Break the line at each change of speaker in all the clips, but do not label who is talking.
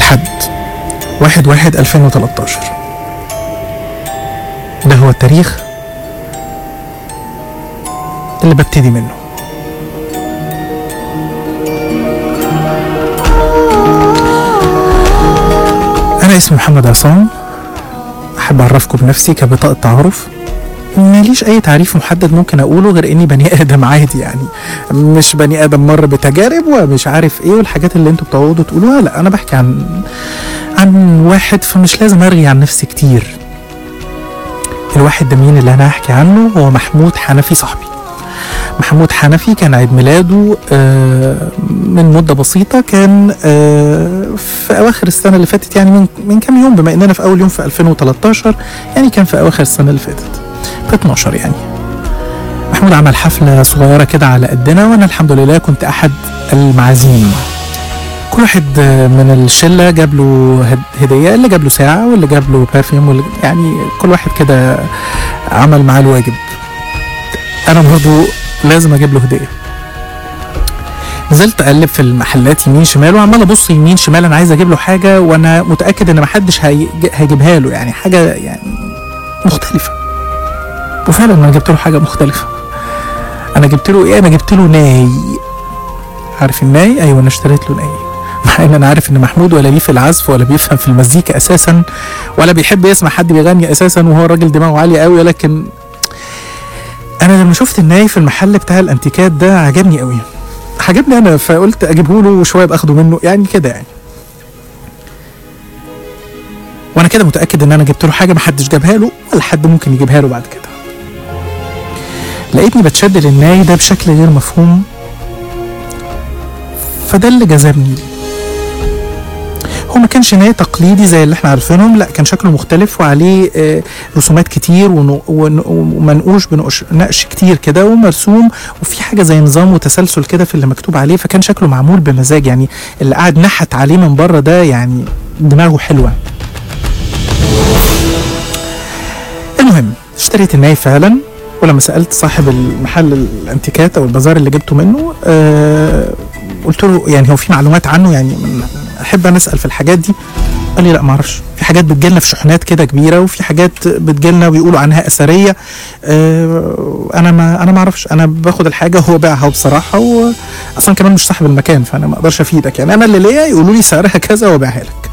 الحد واحد واحد 2013 ده هو التاريخ اللي ببتدي منه أنا اسمي محمد عصام أحب أعرفكم بنفسي كبطاقة تعارف ماليش أي تعريف محدد ممكن أقوله غير إني بني آدم عادي يعني مش بني آدم مر بتجارب ومش عارف إيه والحاجات اللي أنتوا بتقعدوا تقولوها لا أنا بحكي عن عن واحد فمش لازم أرغي عن نفسي كتير الواحد ده مين اللي أنا هحكي عنه هو محمود حنفي صاحبي محمود حنفي كان عيد ميلاده آه، من مدة بسيطة كان آه، في أواخر السنة اللي فاتت يعني من, من كام يوم بما إننا في أول يوم في 2013 يعني كان في أواخر السنة اللي فاتت في 12 يعني محمود عمل حفلة صغيرة كده على قدنا وأنا الحمد لله كنت أحد المعازيم كل واحد آه، من الشلة جاب له هد- هدية اللي جاب له ساعة واللي جاب له برفيوم واللي يعني كل واحد كده عمل معاه الواجب أنا برضو لازم أجيب له هدية نزلت اقلب في المحلات يمين شمال وعمال ابص يمين شمال انا عايز اجيب له حاجه وانا متاكد ان محدش هي- هيجيبها له يعني حاجه يعني مختلفه وفعلا انا جبت له حاجه مختلفه انا جبت له ايه انا جبت له ناي عارف الناي ايوه انا اشتريت له ناي مع ان انا عارف ان محمود ولا ليه في العزف ولا بيفهم في المزيكا اساسا ولا بيحب يسمع حد بيغني اساسا وهو راجل دماغه عاليه قوي ولكن انا لما شفت الناي في المحل بتاع الانتيكات ده عجبني قوي عجبني انا فقلت اجيبه له وشويه باخده منه يعني كده يعني وانا كده متاكد ان انا جبت له حاجه محدش جابها له ولا حد ممكن يجيبها له بعد كده لقيتني بتشد للناي ده بشكل غير مفهوم فده اللي جذبني ليه هو ما كانش ناي تقليدي زي اللي احنا عارفينهم لا كان شكله مختلف وعليه آه، رسومات كتير ون- ون- ومنقوش بنقش نقش كتير كده ومرسوم وفي حاجه زي نظام وتسلسل كده في اللي مكتوب عليه فكان شكله معمول بمزاج يعني اللي قاعد نحت عليه من بره ده يعني دماغه حلوه المهم اشتريت الناي فعلا ولما سالت صاحب المحل الانتيكات او البازار اللي جبته منه آه قلت له يعني هو في معلومات عنه يعني من- احب انا اسال في الحاجات دي قال لي لا ما اعرفش في حاجات بتجيلنا في شحنات كده كبيره وفي حاجات بتجيلنا ويقولوا عنها اثريه آه انا ما انا ما اعرفش انا باخد الحاجه هو باعها بصراحه و اصلا كمان مش صاحب المكان فانا ما اقدرش افيدك يعني انا اللي ليا يقولوا لي سعرها كذا وابيعها لك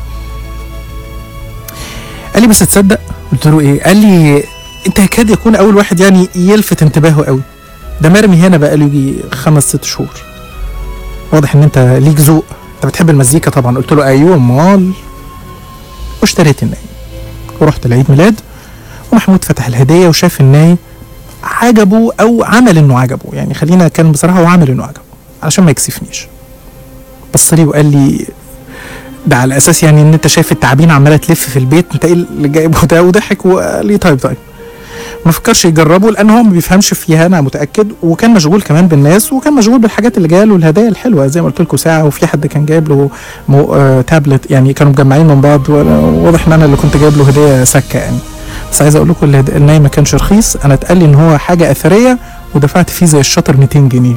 قال لي بس تصدق قلت له ايه قال لي انت يكاد يكون اول واحد يعني يلفت انتباهه قوي ده مرمي هنا بقى له يجي خمس ست شهور واضح ان انت ليك ذوق انت بتحب المزيكا طبعا قلت له ايوه امال واشتريت الناي ورحت العيد ميلاد ومحمود فتح الهديه وشاف الناي عجبه او عمل انه عجبه يعني خلينا كان بصراحه هو عمل انه عجبه علشان ما يكسفنيش بص لي وقال لي ده على اساس يعني ان انت شايف التعابين عماله تلف في البيت انت ايه اللي جايبه ده وضحك وقال لي طيب طيب ما فكرش يجربه لان هو ما بيفهمش فيها انا متاكد وكان مشغول كمان بالناس وكان مشغول بالحاجات اللي جايه له الهدايا الحلوه زي ما قلت لكم ساعه وفي حد كان جايب له مو آه تابلت يعني كانوا مجمعين من بعض وأنا- واضح ان انا اللي كنت جايب له هديه سكه يعني بس عايز اقول لكم الهد- الناي ما كانش رخيص انا اتقال لي ان هو حاجه اثريه ودفعت فيه زي الشطر 200 جنيه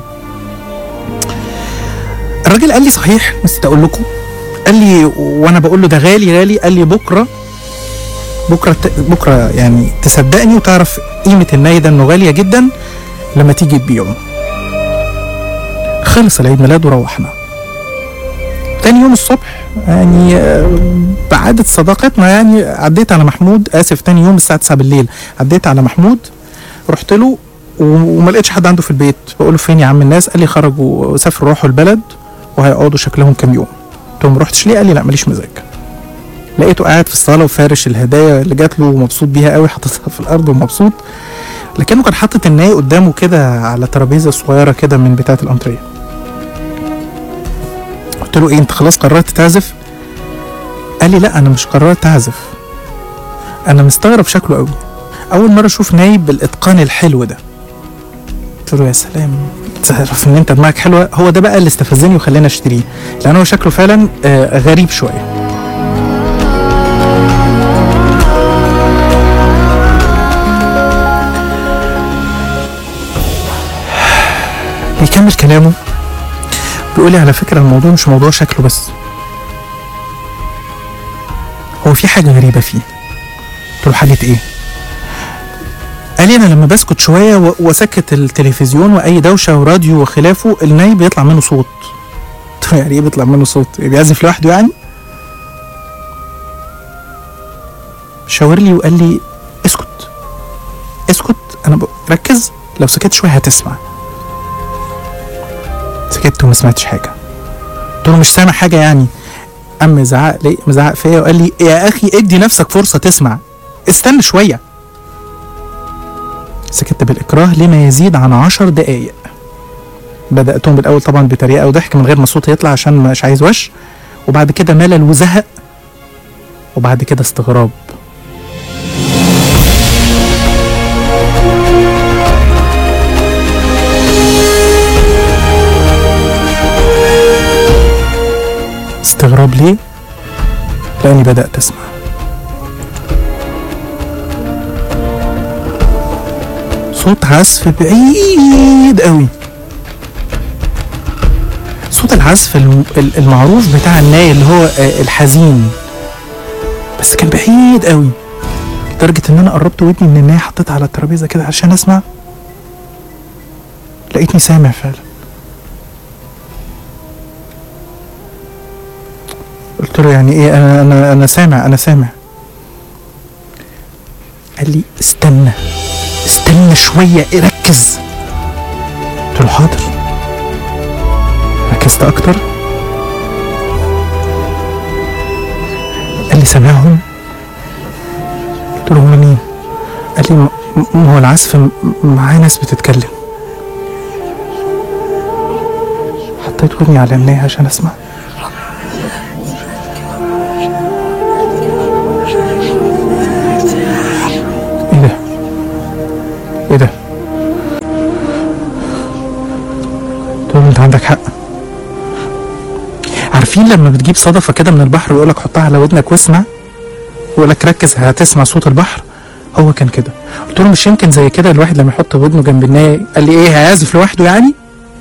الراجل قال لي صحيح نسيت اقول لكم قال لي وانا بقول له ده غالي غالي قال لي بكره بكره ت- بكره يعني تصدقني وتعرف قيمه الناي ده انه غاليه جدا لما تيجي تبيعه خلص العيد ميلاد وروحنا تاني يوم الصبح يعني آه، بعادة صداقتنا يعني عديت على محمود اسف تاني يوم الساعه 9 بالليل عديت على محمود رحت له و- وما لقيتش حد عنده في البيت بقول له فين يا عم الناس قال لي خرجوا وسافروا راحوا البلد وهيقعدوا شكلهم كام يوم قلت له ما رحتش ليه قال لي لا ماليش مزاج لقيته قاعد في الصاله وفارش الهدايا اللي جات له ومبسوط بيها قوي حاططها في الارض ومبسوط لكنه كان حاطط الناي قدامه كده على ترابيزه صغيره كده من بتاعه الانتريه قلت له ايه انت خلاص قررت تعزف قال لي لا انا مش قررت اعزف انا مستغرب شكله قوي اول مره اشوف ناي بالاتقان الحلو ده قلت له يا سلام تعرف ان انت دماغك حلوه هو ده بقى اللي استفزني وخلاني اشتريه لان هو شكله فعلا آه، غريب شويه بيكمل كلامه بيقول لي على فكره الموضوع مش موضوع شكله بس هو في حاجه غريبه فيه قلت له حاجه ايه قال لي انا لما بسكت شويه و- واسكت التلفزيون واي دوشه وراديو وخلافه الناي بيطلع منه صوت قلت له يعني ايه بيطلع منه صوت إيه بيعزف لوحده يعني شاور لي وقال لي اسكت اسكت انا ب... ركز لو سكت شويه هتسمع سكت وما سمعتش حاجه قلت له مش سامع حاجه يعني قام مزعق لي مزعق فيا وقال لي يا اخي ادي نفسك فرصه تسمع استنى شويه سكت بالاكراه لما يزيد عن عشر دقايق بداتهم بالاول طبعا بتريقه وضحك من غير ما صوتي يطلع عشان مش عايز وش وبعد كده ملل وزهق وبعد كده استغراب استغراب ليه؟ لأني بدأت أسمع صوت عزف بعيد قوي صوت العزف الم- ال- المعروف بتاع الناي اللي هو آه، الحزين بس كان بعيد قوي لدرجة إن أنا قربت ودني من الناي حطيتها على الترابيزة كده عشان أسمع لقيتني سامع فعلا قلت له يعني ايه انا انا انا سامع انا سامع قال لي استنى استنى شويه إيه، ركز قلت له حاضر ركزت اكتر قال لي سامعهم قلت له هم مين قال لي م- م- هو العزف م- معاه ناس بتتكلم حطيت ودني على الناي عشان اسمع ايه ده ايه ده قلت له انت عندك حق عارفين لما بتجيب صدفة كده من البحر ويقولك حطها على ودنك واسمع ويقولك ركز هتسمع صوت البحر هو كان كده قلت له مش يمكن زي كده الواحد لما يحط ودنه جنب الناي قال لي ايه هيعزف لوحده يعني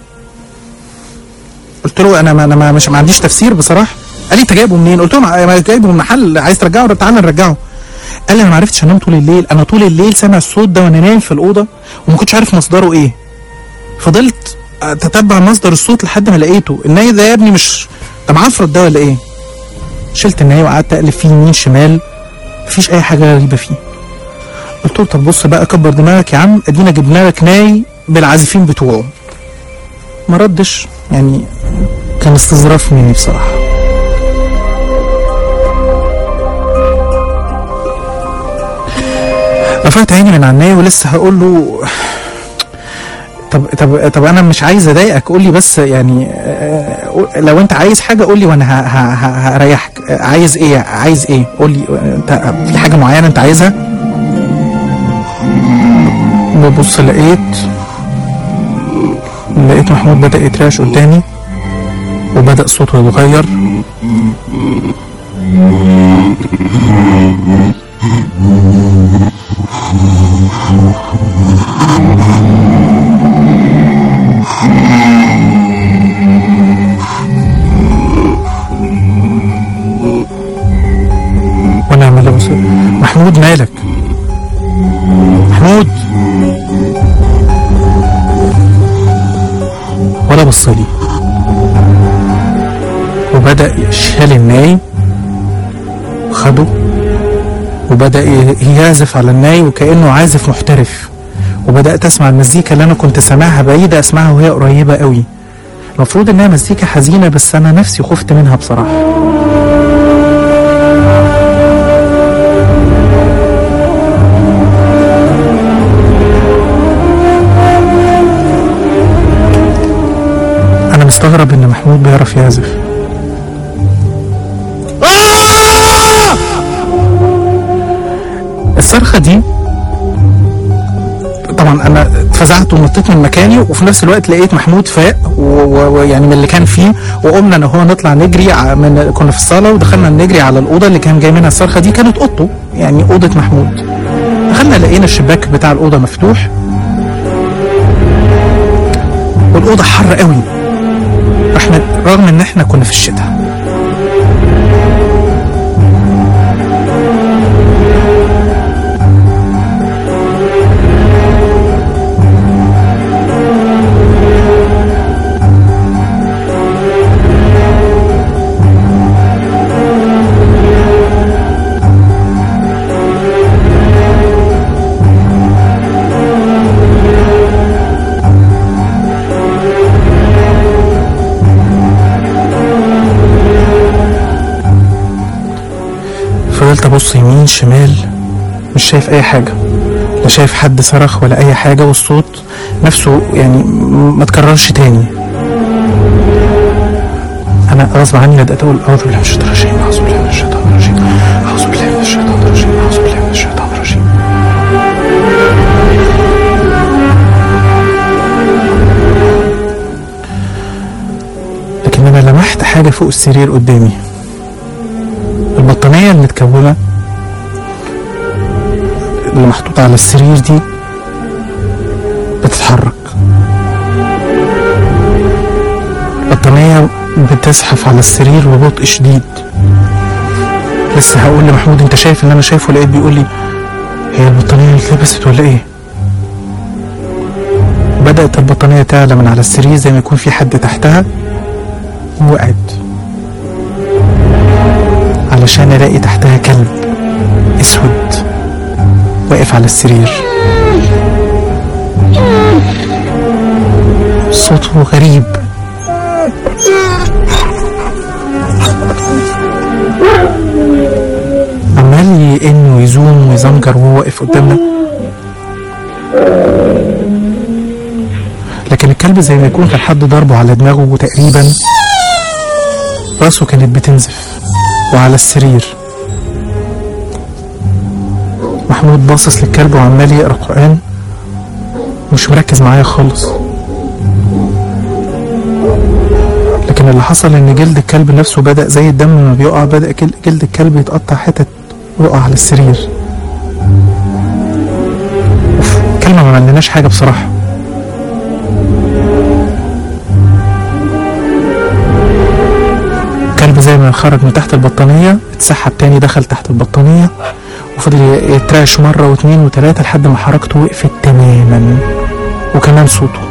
قلت له انا ما انا ما مش ما عنديش تفسير بصراحه قال لي انت جايبه منين قلت له ما ما جايبه من محل عايز ترجعه تعالى نرجعه قال لي انا ما عرفتش انام طول الليل انا طول الليل سامع الصوت ده وانا نايم في الاوضه وما كنتش عارف مصدره ايه فضلت اتتبع مصدر الصوت لحد ما لقيته الناي ده يا ابني مش ده معفرت ده ولا ايه شلت الناي وقعدت اقلب فيه يمين شمال مفيش اي حاجه غريبه فيه قلت له طب بص بقى كبر دماغك يا عم ادينا جبنا لك ناي بالعازفين بتوعه ما ردش يعني كان استظراف مني بصراحه رفعت عيني من على الناي ولسه هقول له طب طب طب انا مش عايز اضايقك قول لي بس يعني آه، لو انت عايز حاجه قول لي وانا ه- ه- ه- هريحك آه، عايز ايه عايز ايه قول لي آه، انت في حاجه معينه انت عايزها ببص لقيت لقيت محمود بدأ يترعش قدامي وبدأ صوته يتغير وانا عمال ابص محمود مالك محمود ولا بص لي وبدأ شال الناي خده وبدأ ي- يعزف على الناي وكأنه عازف محترف وبدأت أسمع المزيكا اللي أنا كنت سامعها بعيدة أسمعها وهي قريبة قوي المفروض إنها مزيكا حزينة بس أنا نفسي خفت منها بصراحة أنا مستغرب إن محمود بيعرف يعزف الصرخة دي طبعا انا اتفزعت ونطيت من مكاني وفي نفس الوقت لقيت محمود فاق و- و- ويعني من اللي كان فيه وقمنا انا وهو نطلع نجري ع- من كنا في الصاله ودخلنا نجري على الاوضه اللي كان جاي منها الصرخه دي كانت اوضته يعني اوضه محمود دخلنا لقينا الشباك بتاع الاوضه مفتوح والاوضه حر قوي احنا رغم ان احنا كنا في الشتاء فضلت ابص يمين شمال مش شايف اي حاجه لا شايف حد صرخ ولا اي حاجه والصوت نفسه يعني م- ما تكررش تاني انا غصب عني بدات اقول اعوذ بالله من الشيطان الرجيم اعوذ بالله من الشيطان الرجيم اعوذ بالله من الشيطان الرجيم اعوذ بالله من الشيطان الرجيم لكن انا لمحت حاجه فوق السرير قدامي البطانيه المتكونه اللي محطوطه على السرير دي بتتحرك البطانيه بتزحف على السرير ببطء شديد لسه هقول لمحمود انت شايف اللي انا شايفه لقيت بيقول لي هي البطانيه اتلبست ولا ايه بدأت البطانية تعلى من على السرير زي ما يكون في حد تحتها ووقعت علشان الاقي تحتها كلب اسود واقف على السرير صوته غريب عمال يئن ويزوم ويزمجر وهو واقف قدامنا لكن الكلب زي ما يكون كان حد ضربه على دماغه تقريبا راسه كانت بتنزف وعلى السرير محمود باصص للكلب وعمال يقرا قرآن مش مركز معايا خالص لكن اللي حصل ان جلد الكلب نفسه بدأ زي الدم ما بيقع بدأ جل- جلد الكلب يتقطع حتت ويقع على السرير اوف كلمة ما عملناش حاجة بصراحة الكلب زي ما خرج من تحت البطانية اتسحب تاني دخل تحت البطانية وفضل ي- يترعش مرة واتنين وتلاتة لحد ما حركته وقفت تماما وكمان صوته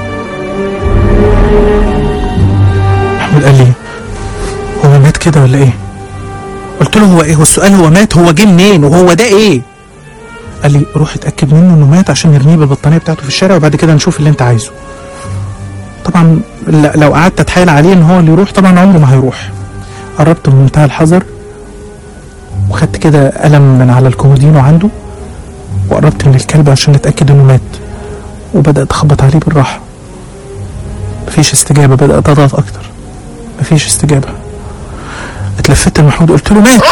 محمود قال لي هو مات كده ولا ايه؟ قلت له هو ايه هو السؤال هو مات هو جه منين وهو ده ايه؟ قال لي روح اتاكد منه انه مات عشان نرميه بالبطانيه بتاعته في الشارع وبعد كده نشوف اللي انت عايزه. طبعا ل- لو قعدت اتحايل عليه ان هو اللي يروح طبعا عمره ما هيروح. قربت بمنتهى الحذر وخدت كده قلم من على الكومودينو عنده وقربت من الكلب عشان نتاكد انه مات وبدات اخبط عليه بالراحه. مفيش استجابه بدات اضغط اكتر. مفيش استجابه. اتلفت لمحمود قلت له مات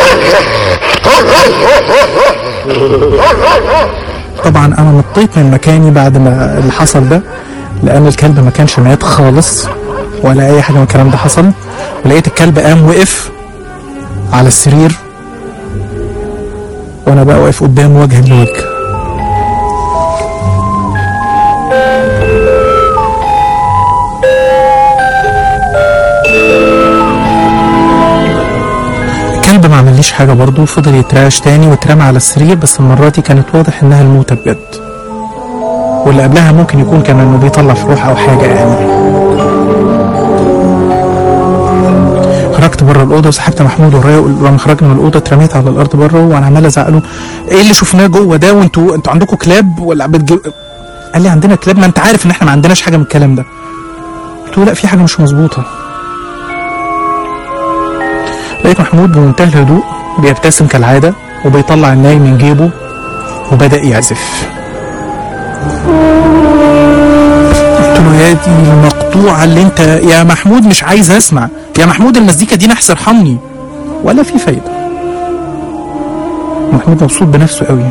طبعا انا نطيت من مكاني بعد ما اللي حصل ده لان الكلب ما كانش مات خالص ولا اي حاجه من الكلام ده حصل ولقيت الكلب قام وقف على السرير وانا بقى واقف قدامه وجها لوجه الكلب ما عمليش حاجة برضه فضل يترعش تاني واترمى على السرير بس المرة دي كانت واضح انها الموتة بجد واللي قبلها ممكن يكون كان انه بيطلع في روح او حاجة يعني خرجت بره الأوضة وسحبت محمود ورايا ولما خرجنا من الأوضة اترميت على الأرض بره وأنا عمال أزعق له إيه اللي شفناه جوه ده وأنتوا أنتوا عندكم كلاب ولا بتجيب قال لي عندنا كلاب ما أنت عارف إن إحنا ما عندناش حاجة من الكلام ده قلت له لا في حاجة مش مظبوطة لقيت محمود بمنتهى الهدوء بيبتسم كالعادة وبيطلع الناي من جيبه وبدأ يعزف قلت له يا دي المقطوعة اللي انت يا محمود مش عايز اسمع يا محمود المزيكا دي نحس ارحمني ولا في فايدة محمود مبسوط بنفسه قوي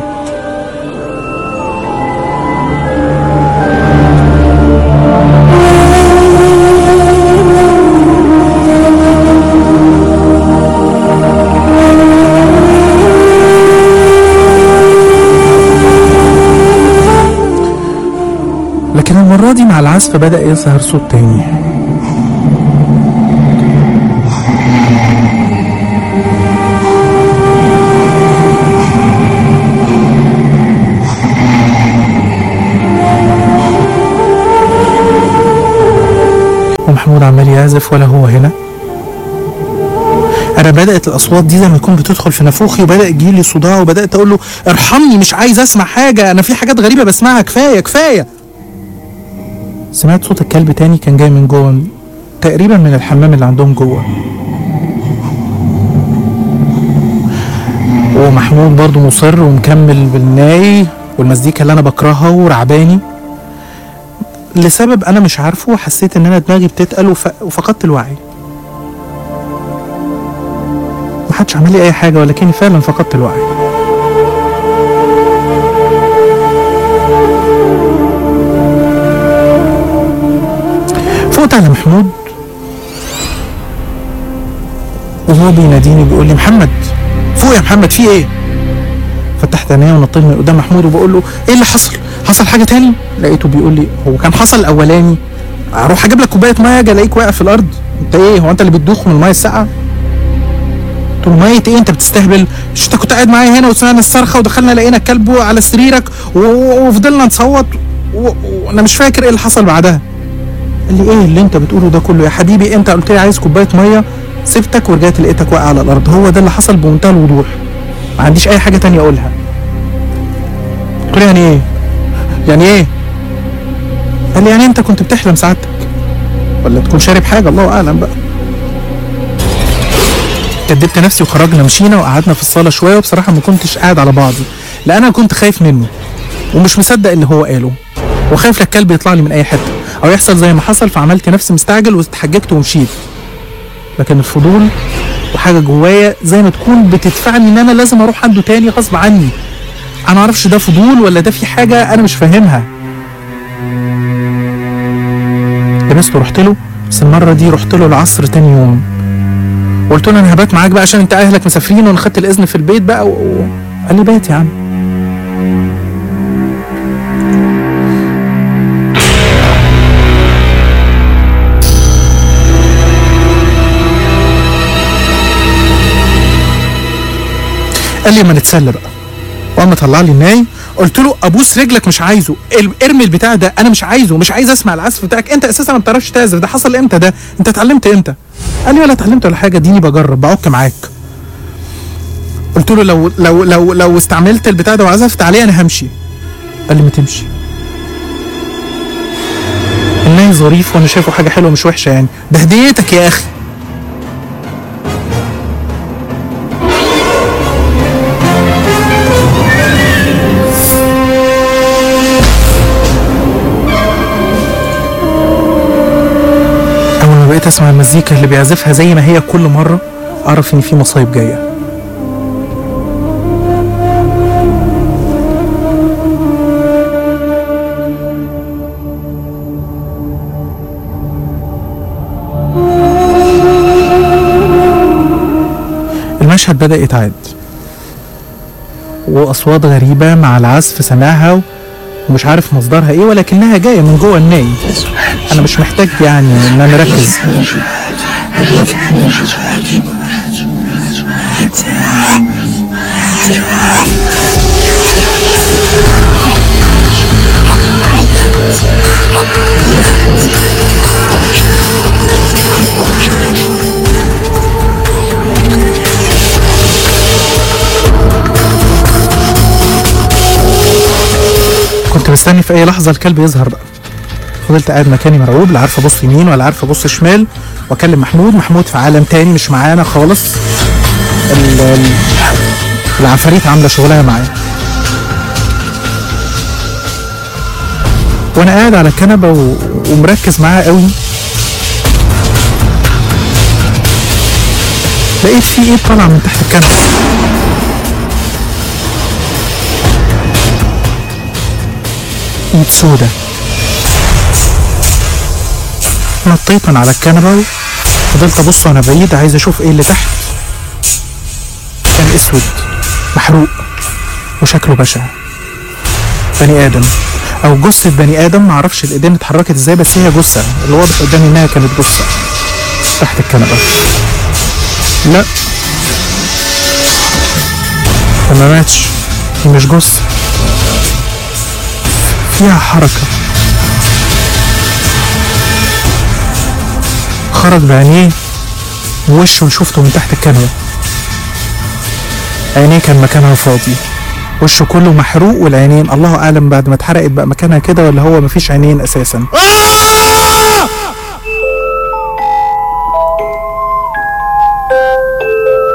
لكن المرة دي مع العزف بدأ يظهر صوت تاني ومحمود عمال يعزف ولا هو هنا انا بدات الاصوات دي زي ما تكون بتدخل في نافوخي وبدا يجيلي صداع وبدات اقول له ارحمني مش عايز اسمع حاجه انا في حاجات غريبه بسمعها كفايه كفايه سمعت صوت الكلب تاني كان جاي من جوه تقريبا من الحمام اللي عندهم جوه محمود برضو مصر ومكمل بالناي والمزيكا اللي انا بكرهها ورعباني لسبب انا مش عارفه حسيت ان انا دماغي بتتقل وف... وفقدت الوعي محدش عمل لي اي حاجه ولكني فعلا فقدت الوعي فقت على محمود وهو بيناديني بيقول لي محمد فوق يا محمد في ايه فتحت عينيا ونطيت من قدام محمود وبقول له ايه اللي حصل حصل حاجه تاني لقيته بيقول لي هو كان حصل الاولاني اروح اجيب لك كوبايه ميه اجي الاقيك واقع في الارض انت ايه هو انت اللي بتدوخ من الميه الساقعه قلت له ميه ايه انت بتستهبل مش انت كنت قاعد معايا هنا وسمعنا الصرخه ودخلنا لقينا الكلب على سريرك و- و- وفضلنا نصوت و- وانا مش فاكر ايه اللي حصل بعدها قال لي ايه اللي انت بتقوله ده كله يا حبيبي انت قلت لي عايز كوبايه ميه سبتك ورجعت لقيتك واقع على الارض هو ده اللي حصل بمنتهى الوضوح ما عنديش اي حاجه تانية اقولها قلت له يعني ايه يعني ايه قال لي يعني انت كنت بتحلم سعادتك ولا تكون شارب حاجه الله اعلم بقى كدبت نفسي وخرجنا مشينا وقعدنا في الصاله شويه وبصراحه ما كنتش قاعد على بعضي لان انا كنت خايف منه ومش مصدق اللي هو قاله وخايف لا الكلب يطلع لي من اي حته او يحصل زي ما حصل فعملت نفسي مستعجل واتحججت ومشيت لكن الفضول وحاجه جوايا زي ما تكون بتدفعني ان انا لازم اروح عنده تاني غصب عني انا معرفش ده فضول ولا ده في حاجه انا مش فاهمها لبسته ورحت له بس المره دي رحت له العصر تاني يوم وقلت له انا هبات معاك بقى عشان انت اهلك مسافرين وانا خدت الاذن في البيت بقى و... و... قال لي بات يا عم قال لي ما نتسلى بقى وقام طلع لي الناي قلت له ابوس رجلك مش عايزه ال- ارمي البتاع ده انا مش عايزه مش عايز اسمع العزف بتاعك انت اساسا ما بتعرفش تعزف ده حصل امتى ده انت اتعلمت امتى قال لي ولا اتعلمت ولا حاجه اديني بجرب بعك معاك قلت له لو لو لو لو استعملت البتاع ده وعزفت عليه انا همشي قال لي ما تمشي الناي ظريف وانا شايفه حاجه حلوه مش وحشه يعني ده هديتك يا اخي اول ما بقيت اسمع المزيكا اللي بيعزفها زي ما هي كل مره اعرف ان في مصايب جايه المشهد بدأ يتعاد وأصوات غريبة مع العزف سمعها ومش عارف مصدرها ايه ولكنها جاية من جوه الناي انا مش محتاج يعني ان انا اركز كنت مستني في اي لحظه الكلب يظهر بقى فضلت قاعد مكاني مرعوب لا عارف ابص يمين ولا عارف ابص شمال واكلم محمود محمود في عالم تاني مش معانا خالص ال- ال- العفاريت عامله شغلها معاه وانا قاعد على الكنبه و... ومركز معاه قوي لقيت في ايد طالعه من تحت الكنبه ايد سودة نطيت من على الكنبة فضلت ابص وانا بعيد عايز اشوف ايه اللي تحت كان اسود محروق وشكله بشع بني ادم او جثة بني ادم معرفش الايدين اتحركت ازاي بس هي جثة اللي واضح قدامي انها كانت جثة تحت الكنبة لا ده ما ماتش دي مش جثة فيها حركة خرج بعينيه ووشه شفته من تحت الكنبة عينيه كان مكانها فاضي وشه كله محروق والعينين الله اعلم بعد ما اتحرقت بقى مكانها كده ولا هو مفيش عينين اساسا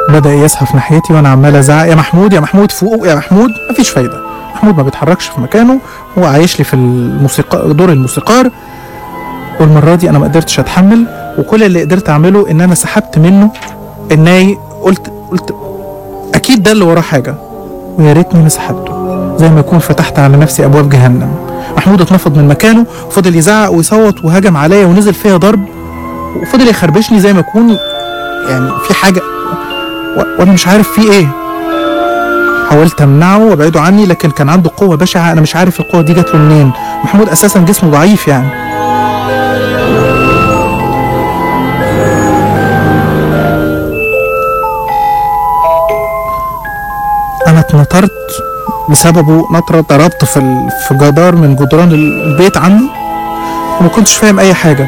بدأ يزحف ناحيتي وانا عمال ازعق يا محمود يا محمود فوق يا محمود مفيش فايدة محمود ما بيتحركش في مكانه هو عايش لي في الموسيقى دور الموسيقار والمرة دي انا ما قدرتش اتحمل وكل اللي قدرت اعمله ان انا سحبت منه الناي قلت قلت اكيد ده اللي وراه حاجة ويا ريتني ما سحبته زي ما يكون فتحت على نفسي ابواب جهنم محمود اتنفض من مكانه وفضل يزعق ويصوت وهجم عليا ونزل فيا ضرب وفضل يخربشني زي ما يكون يعني في حاجة و- وانا مش عارف في ايه حاولت امنعه وابعده عني لكن كان عنده قوة بشعة انا مش عارف القوة دي جات له منين محمود اساسا جسمه ضعيف يعني انا اتنطرت بسببه نطرة ضربت في ال- في جدار من جدران البيت عنده وما كنتش فاهم اي حاجة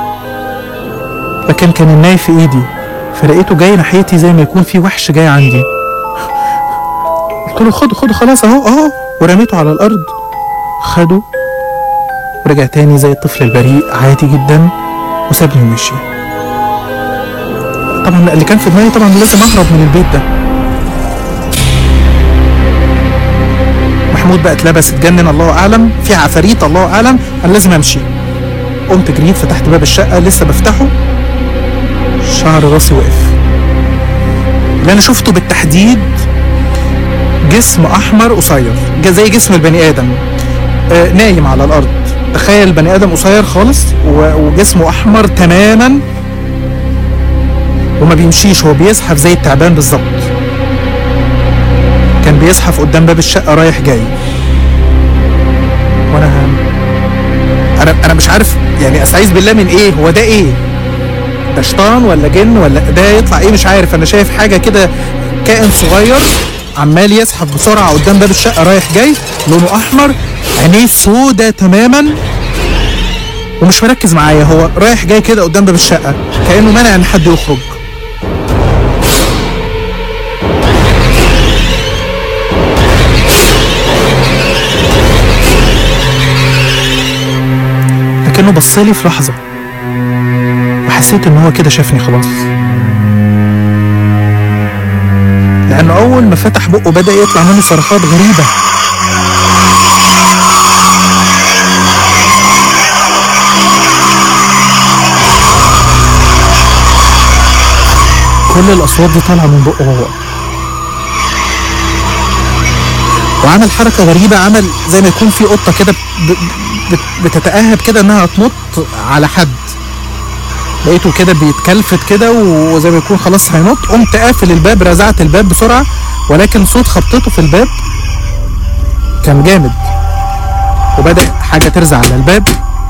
لكن كان الناي في ايدي فلقيته جاي ناحيتي زي ما يكون في وحش جاي عندي قلت له خده خده خلاص اهو اهو ورميته على الارض خده ورجع تاني زي الطفل البريء عادي جدا وسابني ومشي طبعا اللي كان في دماغي طبعا لازم اهرب من البيت ده محمود بقى اتلبس اتجنن الله اعلم في عفاريت الله اعلم انا لازم امشي قمت جريت فتحت باب الشقه لسه بفتحه شعر راسي وقف اللي انا شفته بالتحديد جسم احمر قصير جا- زي جسم البني ادم آه نايم على الارض تخيل بني ادم قصير خالص و- وجسمه احمر تماما وما بيمشيش هو بيزحف زي التعبان بالظبط كان بيزحف قدام باب الشقه رايح جاي وانا انا انا مش عارف يعني استعيذ بالله من ايه هو ده ايه ده شيطان ولا جن ولا ده يطلع ايه مش عارف انا شايف حاجه كده كائن صغير عمال يزحف بسرعه قدام باب الشقه رايح جاي لونه احمر عينيه سودة تماما ومش مركز معايا هو رايح جاي كده قدام باب الشقه كانه منع ان حد يخرج لكنه بصلي في لحظه وحسيت ان هو كده شافني خلاص لانه اول ما فتح بقه بدا يطلع منه صرخات غريبه كل الاصوات دي طالعه من بقه هو وعمل حركه غريبه عمل زي ما يكون في قطه كده ب- ب- بتتاهب كده انها تنط على حد لقيته كده بيتكلفت كده وزي ما يكون خلاص هينط قمت قافل الباب رزعت الباب بسرعه ولكن صوت خبطته في الباب كان جامد وبدا حاجه ترزع على الباب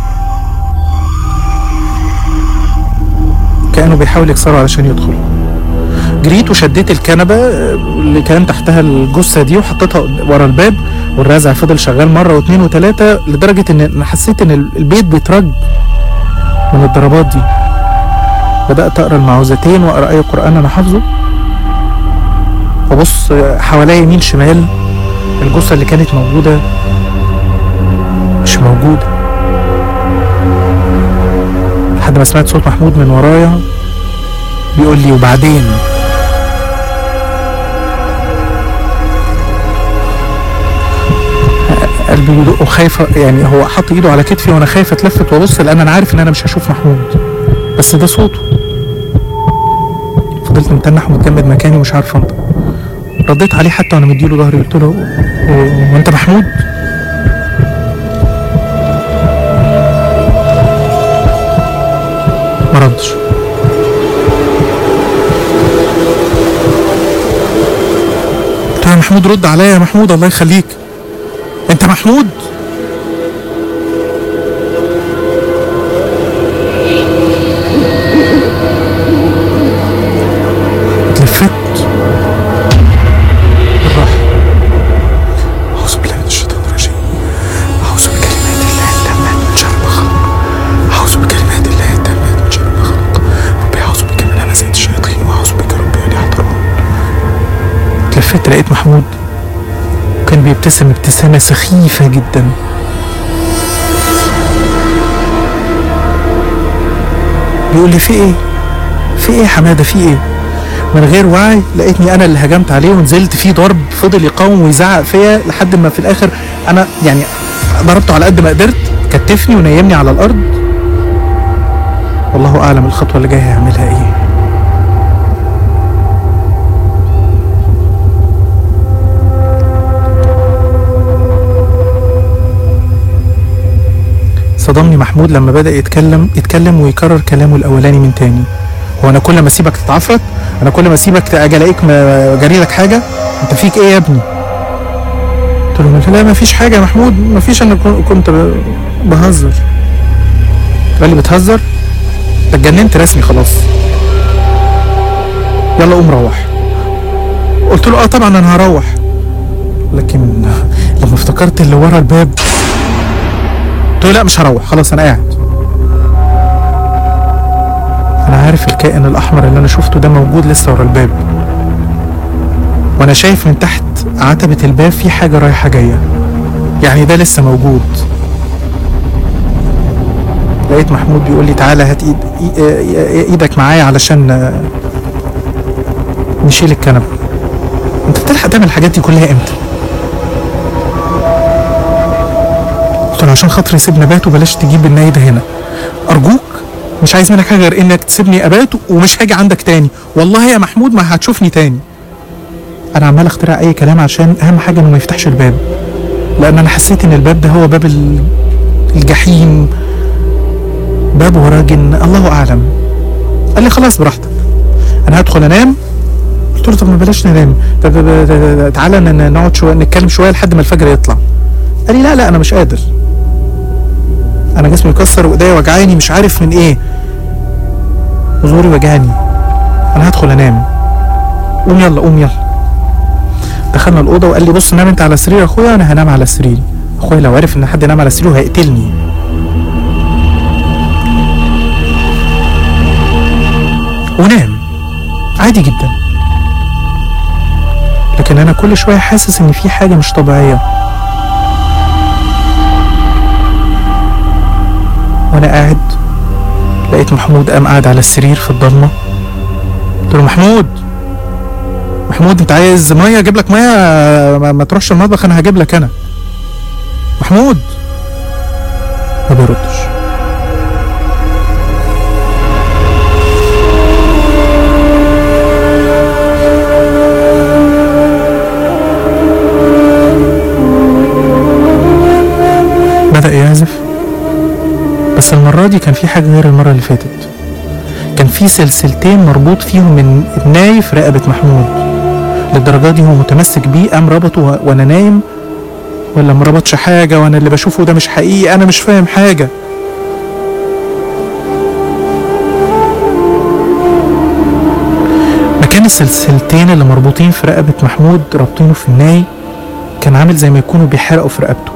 كانه بيحاول يكسره علشان يدخل جريت وشديت الكنبه اللي كان تحتها الجثه دي وحطيتها ورا الباب والرزع فضل شغال مره واثنين وثلاثه لدرجه ان أنا حسيت ان البيت بيترج من الضربات دي بدأت أقرأ المعوذتين وأقرأ أي قرآن أنا حافظه وأبص حواليا يمين شمال الجثة اللي كانت موجودة مش موجودة لحد ما سمعت صوت محمود من ورايا بيقول لي وبعدين قلبي بيدق وخايفة يعني هو حط ايده على كتفي وانا خايف اتلفت وابص لان انا عارف ان انا مش هشوف محمود بس ده صوته فضلت متنح ومتجمد مكاني ومش عارف انطق رديت عليه حتى وانا مديله ظهري قلت له "هو- هو انت محمود ما ردش قلت له يا محمود رد عليا يا محمود الله يخليك انت محمود اتلفت بالراحة أعوذ بالله من الشيطان الرجيم أعوذ بكلمات الله التامات من شر ما خلق أعوذ بكلمات الله التامات من شر ما خلق ربي أعوذ بك من همزات الشياطين وأعوذ بك ربي أن يحضرون اتلفت لقيت محمود كان بيبتسم ابتسامة سخيفة جدا بيقول لي في ايه في ايه يا حمادة في ايه من غير وعي لقيتني انا اللي هجمت عليه ونزلت فيه ضرب فضل يقاوم ويزعق فيا لحد ما في الاخر انا يعني ضربته على قد ما قدرت كتفني ونيمني على الارض والله اعلم الخطوه اللي جايه هيعملها ايه صدمني محمود لما بدأ يتكلم يتكلم ويكرر كلامه الأولاني من تاني هو أنا كل ما أسيبك تتعفرت أنا كل ما أسيبك أجي ألاقيك ما- جاري لك حاجة أنت فيك إيه يا ابني؟ قلت له لا ما فيش حاجة يا محمود ما فيش أنا كن- كنت ب- بهزر قال لي بتهزر؟ أنت اتجننت رسمي خلاص يلا قوم روح قلت له اه طبعا انا هروح لكن لما افتكرت اللي ورا الباب قلت له لا مش هروح خلاص انا قاعد انا عارف الكائن الاحمر اللي انا شفته ده موجود لسه ورا الباب وانا شايف من تحت عتبة الباب في حاجة رايحة جاية يعني ده لسه موجود لقيت محمود بيقول لي تعالى هات ايد إي- إي- ايدك معايا علشان آه، نشيل الكنبة انت بتلحق تعمل الحاجات دي كلها امتى؟ قلت له عشان خاطري سيبنا بات وبلاش تجيب الناي ده هنا ارجوك مش عايز منك حاجه غير انك تسيبني ابات ومش هاجي عندك تاني والله يا محمود ما هتشوفني تاني انا عمال اخترع اي كلام عشان اهم حاجه انه ما يفتحش الباب لان انا حسيت ان الباب ده هو باب ال- الجحيم باب وراه جن الله اعلم قال لي خلاص براحتك انا هدخل انام قلت له طب ما بلاش ننام طب طب- طب- تعالى ن- نقعد شويه نتكلم شويه لحد ما الفجر يطلع قال لي لا لا انا مش قادر انا جسمي مكسر وايديا وجعاني مش عارف من ايه وزوري وجعني انا هدخل انام قوم يلا قوم يلا دخلنا الاوضه وقال لي بص نام انت على سرير اخويا انا هنام على سريري اخويا لو عرف ان حد نام على سريره هيقتلني ونام عادي جدا لكن انا كل شويه حاسس ان في حاجه مش طبيعيه وانا قاعد لقيت محمود قام قاعد على السرير في الضلمه قلت له محمود محمود انت عايز ميه اجيب لك ميه ما, ما تروحش المطبخ انا هجيب لك انا محمود ما بيردش بدأ يعزف بس المرة دي كان في حاجة غير المرة اللي فاتت كان في سلسلتين مربوط فيهم من الناي في رقبة محمود للدرجة دي هو متمسك بيه قام ربطه و- وانا نايم ولا مربطش حاجة وانا اللي بشوفه ده مش حقيقي انا مش فاهم حاجة مكان السلسلتين اللي مربوطين في رقبة محمود رابطينه في الناي كان عامل زي ما يكونوا بيحرقوا في رقبته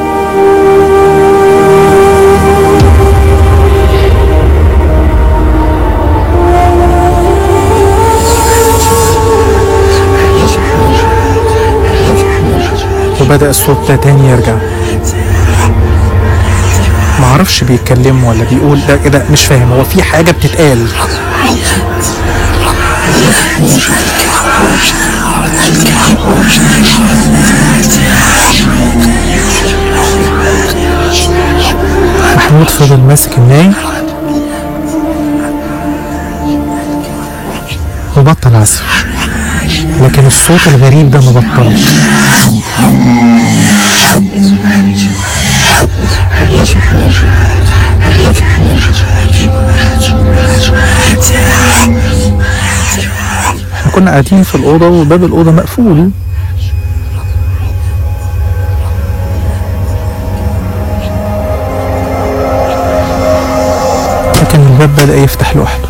وبدأ الصوت ده تاني يرجع معرفش بيتكلم ولا بيقول ده كده مش فاهم هو في حاجة بتتقال محمود فضل ماسك الناي وبطل عزف لكن الصوت الغريب ده ما بطلش احنا كنا قاعدين في الأوضة وباب الأوضة مقفول لكن الباب بدأ يفتح لوحده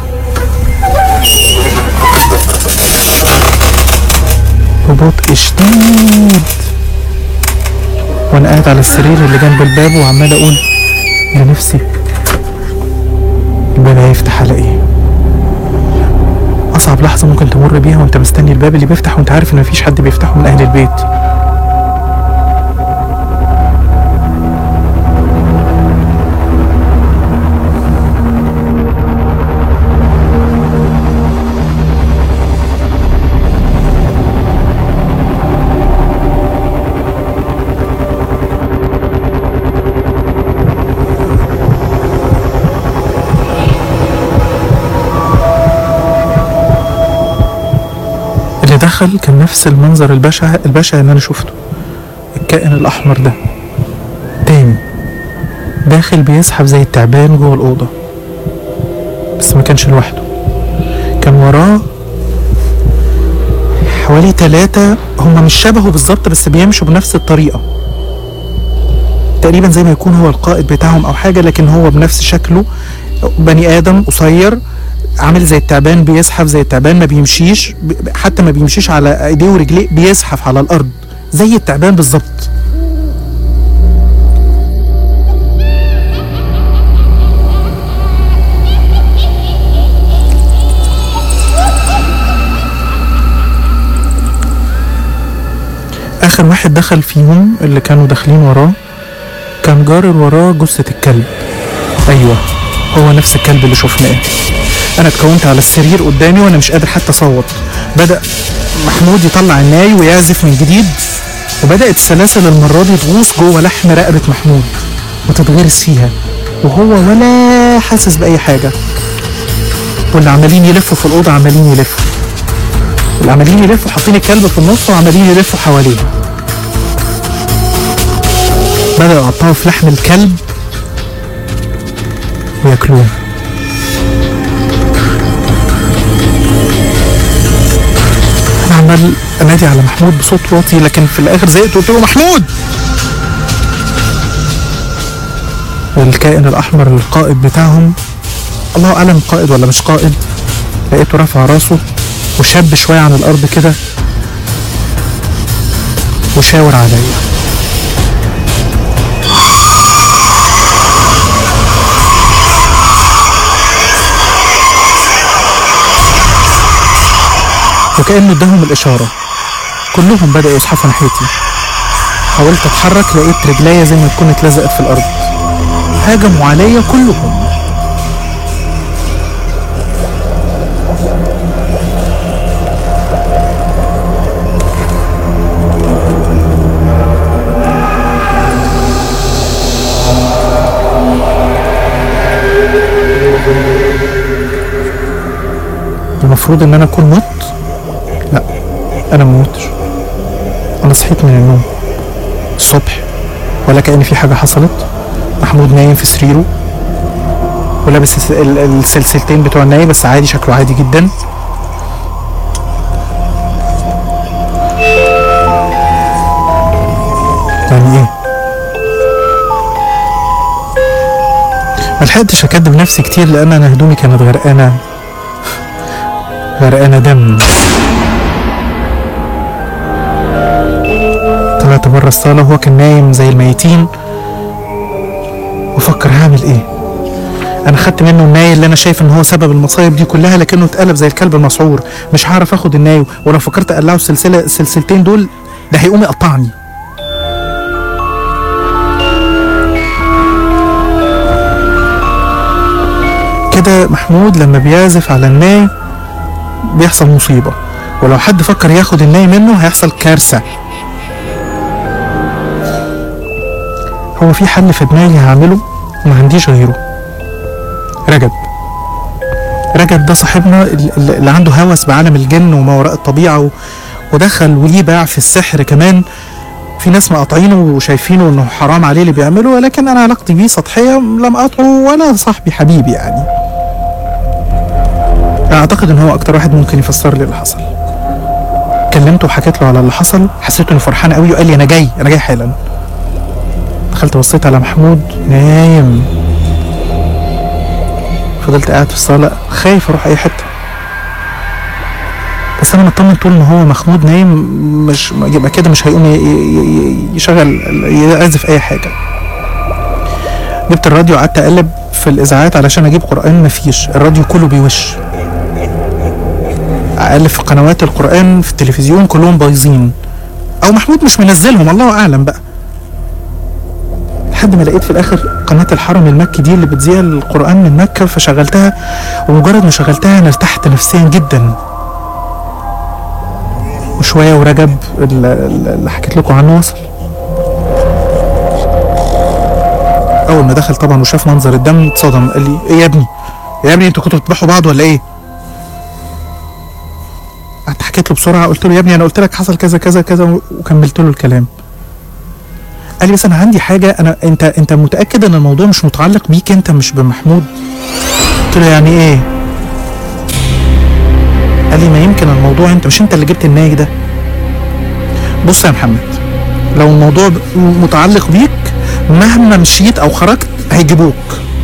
ببطء شديد وانا قاعد على السرير اللي جنب الباب وعمال اقول لنفسي الباب هيفتح على ايه اصعب لحظه ممكن تمر بيها وانت مستني الباب اللي بيفتح وانت عارف ان مفيش حد بيفتحه من اهل البيت دخل كان نفس المنظر البشع البشع اللي انا شفته الكائن الاحمر ده تاني داخل بيزحف زي التعبان جوه الاوضه بس ما كانش لوحده كان وراه حوالي ثلاثة هما مش شبهه بالظبط بس بيمشوا بنفس الطريقة تقريبا زي ما يكون هو القائد بتاعهم او حاجة لكن هو بنفس شكله بني ادم قصير عامل زي التعبان بيزحف زي التعبان ما بيمشيش ب- حتى ما بيمشيش على ايديه ورجليه بيزحف على الارض زي التعبان بالظبط اخر واحد دخل فيهم اللي كانوا داخلين وراه كان جارر وراه جثة الكلب ايوه هو نفس الكلب اللي شفناه انا اتكونت على السرير قدامي وانا مش قادر حتى اصوت بدا محمود يطلع الناي ويعزف من جديد وبدات السلاسل المره دي تغوص جوه لحم رقبه محمود وتتغرس فيها وهو ولا حاسس باي حاجه واللي عمالين يلفوا في الاوضه عمالين يلفوا اللي عمالين يلفوا حاطين الكلب في النص وعمالين يلفوا حواليه بدأوا يقطعوا في لحم الكلب وياكلوه انا عمال انادي على محمود بصوت واطي لكن في الاخر زهقت قلت له محمود الكائن الاحمر القائد بتاعهم الله اعلم قائد ولا مش قائد لقيته رافع راسه وشاب شويه عن الارض كده وشاور عليا وكأنه اداهم الإشارة كلهم بدأوا يزحفوا ناحيتي حاولت أتحرك لقيت رجليا زي ما تكون اتلزقت في الأرض هاجموا عليا كلهم المفروض ان انا اكون مت لا انا ما متش انا صحيت من النوم الصبح ولا كأن في حاجة حصلت محمود نايم في سريره ولابس الس- ال- السلسلتين بتوع الناي بس عادي شكله عادي جدا يعني ايه ما لحقتش اكدب نفسي كتير لان انا هدومي كانت غرقانه غرقانه دم طلعت بره الصاله وهو كان نايم زي الميتين وفكر هعمل ايه انا خدت منه الناي اللي انا شايف ان هو سبب المصايب دي كلها لكنه اتقلب زي الكلب المسعور مش هعرف اخد الناي ولو فكرت اقلعه السلسله السلسلتين دول ده هيقوم يقطعني كده محمود لما بيعزف على الناي بيحصل مصيبة ولو حد فكر ياخد الناي منه هيحصل كارثة هو في حل في دماغي هعمله وما عنديش غيره رجب رجب ده صاحبنا ال- ال- اللي عنده هوس بعالم الجن وما وراء الطبيعة و... ودخل وليه باع في السحر كمان في ناس مقاطعينه وشايفينه انه حرام عليه اللي بيعمله ولكن انا علاقتي بيه سطحيه لم اقاطعه ولا صاحبي حبيبي يعني اعتقد ان هو اكتر واحد ممكن يفسر لي اللي حصل كلمته وحكيت له على اللي حصل حسيت انه فرحان قوي وقال لي انا جاي انا جاي حالا دخلت بصيت على محمود نايم فضلت قاعد في الصاله خايف اروح اي حته بس انا مطمن طول ما هو محمود نايم مش يبقى كده مش هيقوم ي- ي- ي- يشغل يعزف اي حاجه جبت الراديو قعدت اقلب في الاذاعات علشان اجيب قران مفيش الراديو كله بيوش اقلب في قنوات القران في التلفزيون كلهم بايظين او محمود مش منزلهم الله اعلم بقى لحد ما لقيت في الاخر قناه الحرم المكي دي اللي بتذيع القران من مكه فشغلتها ومجرد ما شغلتها انا ارتحت نفسيا جدا وشويه ورجب ال- ال- اللي حكيت لكم عنه وصل اول ما دخل طبعا وشاف منظر الدم اتصدم قال لي ايه يا ابني يا ابني انتوا كنتوا بتذبحوا بعض ولا ايه قعدت احكي حكيت له بسرعه قلت له يا ابني انا قلت لك حصل كذا كذا كذا وكملت له الكلام قال لي بس انا عندي حاجه انا انت انت متاكد ان الموضوع مش متعلق بيك انت مش بمحمود قلت له يعني ايه قال لي ما يمكن الموضوع انت مش انت اللي جبت الناي ده بص يا محمد لو الموضوع ب- متعلق بيك مهما مشيت او خرجت هيجيبوك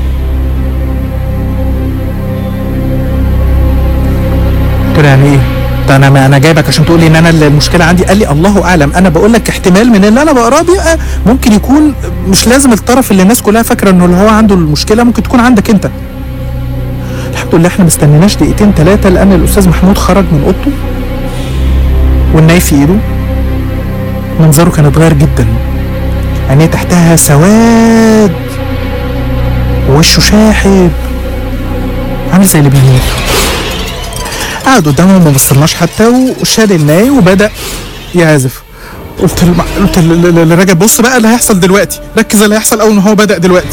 قلت له يعني ايه ده انا ما انا جايبك عشان تقول لي ان انا اللي المشكله عندي قال لي الله اعلم انا بقول لك احتمال من اللي انا بقراه بيبقى ممكن يكون مش لازم الطرف اللي الناس كلها فاكره انه اللي هو عنده المشكله ممكن تكون عندك انت الحمد لله احنا ما استنيناش دقيقتين ثلاثه لان الاستاذ محمود خرج من اوضته والناي في ايده منظره كان اتغير جدا عينيه تحتها سواد ووشه شاحب عامل زي اللي بيموت قعد قدامهم ما بصلناش حتى وشال الناي وبدا يعزف قلت له قلت ل- ل- لرجب بص بقى اللي هيحصل دلوقتي ركز اللي هيحصل اول ما هو بدا دلوقتي